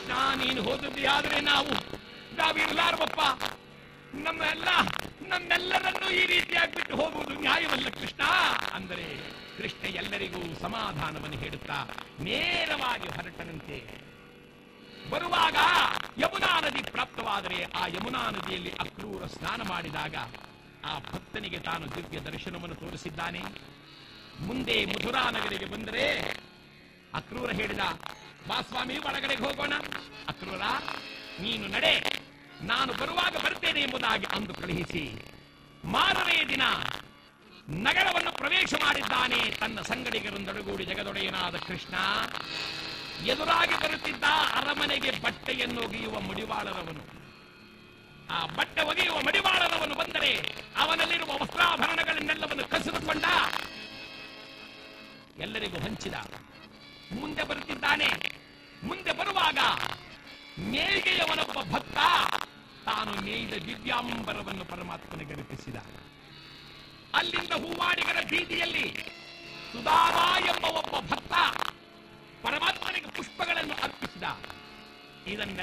ಕೃಷ್ಣ ನೀನು ಹೋದದ್ದೇ ಆದ್ರೆ ನಾವು ನಾವಿರ್ಲಾರ್ವಪ್ಪ ನಮ್ಮೆಲ್ಲ ನಮ್ಮೆಲ್ಲರನ್ನೂ ಈ ರೀತಿಯಾಗಿ ಬಿಟ್ಟು ಹೋಗುವುದು ನ್ಯಾಯವಲ್ಲ ಕೃಷ್ಣ ಅಂದರೆ ಕೃಷ್ಣ ಎಲ್ಲರಿಗೂ ಸಮಾಧಾನವನ್ನು ಹೇಳುತ್ತಾ ನೇರವಾಗಿ ಹೊರಟನಂತೆ ಬರುವಾಗ ಯಮುನಾ ನದಿ ಪ್ರಾಪ್ತವಾದರೆ ಆ ಯಮುನಾ ನದಿಯಲ್ಲಿ ಅಕ್ರೂರ ಸ್ನಾನ ಮಾಡಿದಾಗ ಆ ಭಕ್ತನಿಗೆ ತಾನು ದಿವ್ಯ ದರ್ಶನವನ್ನು ತೋರಿಸಿದ್ದಾನೆ ಮುಂದೆ ಮಧುರಾ ನಗರಿಗೆ ಬಂದರೆ ಅಕ್ರೂರ ಹೇಳಿದ ಬಾ ಸ್ವಾಮಿ ಒಳಗಡೆಗೆ ಹೋಗೋಣ ಅಕ್ರೂರ ನೀನು ನಡೆ ನಾನು ಬರುವಾಗ ಬರ್ತೇನೆ ಎಂಬುದಾಗಿ ಅಂದು ಕಳುಹಿಸಿ ಮಾರನೇ ದಿನ ನಗರವನ್ನು ಪ್ರವೇಶ ಮಾಡಿದ್ದಾನೆ ತನ್ನ ಸಂಗಡಿಗರೊಂದೊಡಗೂಡಿ ಜಗದೊಡೆಯನಾದ ಕೃಷ್ಣ ಎದುರಾಗಿ ಬರುತ್ತಿದ್ದ ಅರಮನೆಗೆ ಬಟ್ಟೆಯನ್ನು ಒಗೆಯುವ ಮಡಿವಾಳರವನು ಆ ಬಟ್ಟೆ ಒಗೆಯುವ ಮಡಿವಾಳರವನು ಬಂದರೆ ಅವನಲ್ಲಿರುವ ವಸ್ತ್ರಾಭರಣಗಳನ್ನೆಲ್ಲವನ್ನು ಕಸಿದುಕೊಂಡ ಎಲ್ಲರಿಗೂ ಹಂಚಿದ ಮುಂದೆ ಬರುತ್ತಿದ್ದಾನೆ ಮುಂದೆ ಬರುವಾಗ ನೇಯ್ಗೆಯವನೊಬ್ಬ ಭಕ್ತ ತಾನು ನೇಯ್ದ ದಿವ್ಯಾಂಬರವನ್ನು ಪರಮಾತ್ಮನಿಗೆ ಅರ್ಪಿಸಿದ ಅಲ್ಲಿಂದ ಹೂವಾಡಿಗರ ಬೀದಿಯಲ್ಲಿ ಸುಧಾಮ ಎಂಬ ಒಬ್ಬ ಭಕ್ತ ಪರಮಾತ್ಮನಿಗೆ ಪುಷ್ಪಗಳನ್ನು ಅರ್ಪಿಸಿದ ಇದನ್ನ